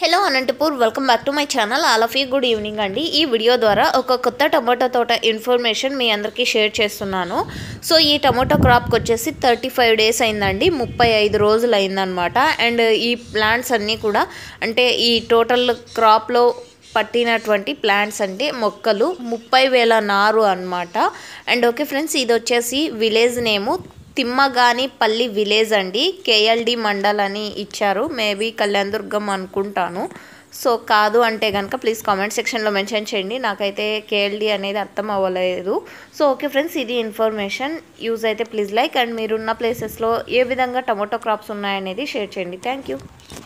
hello Anantapur welcome back to my channel all of you good evening అండి ఈ video ద్వారా ఒక కొత్త టమాటో తోట ఇన్ఫర్మేషన్ మీ అందరికీ షేర్ చేస్తున్నాను సో ఈ టమాటో క్రాప్కి వచ్చేసి థర్టీ ఫైవ్ డేస్ అయిందండి ముప్పై ఐదు రోజులు అయిందనమాట అండ్ ఈ ప్లాంట్స్ అన్నీ కూడా అంటే ఈ టోటల్ క్రాప్లో పట్టినటువంటి ప్లాంట్స్ అంటే మొక్కలు ముప్పై వేల నారు అన్నమాట అండ్ ఓకే ఫ్రెండ్స్ ఇది వచ్చేసి విలేజ్ నేము తిమ్మగాని పల్లి విలేజ్ అండి కేఎల్డి మండల్ అని ఇచ్చారు మేబీ కళ్యాణ్ దుర్గం అనుకుంటాను సో కాదు అంటే కనుక ప్లీజ్ కామెంట్ సెక్షన్లో మెన్షన్ చేయండి నాకైతే కేఎల్డి అనేది అర్థం అవ్వలేదు సో ఓకే ఫ్రెండ్స్ ఇది ఇన్ఫర్మేషన్ యూజ్ అయితే ప్లీజ్ లైక్ అండ్ మీరున్న ప్లేసెస్లో ఏ విధంగా టమాటో క్రాప్స్ ఉన్నాయనేది షేర్ చేయండి థ్యాంక్ యూ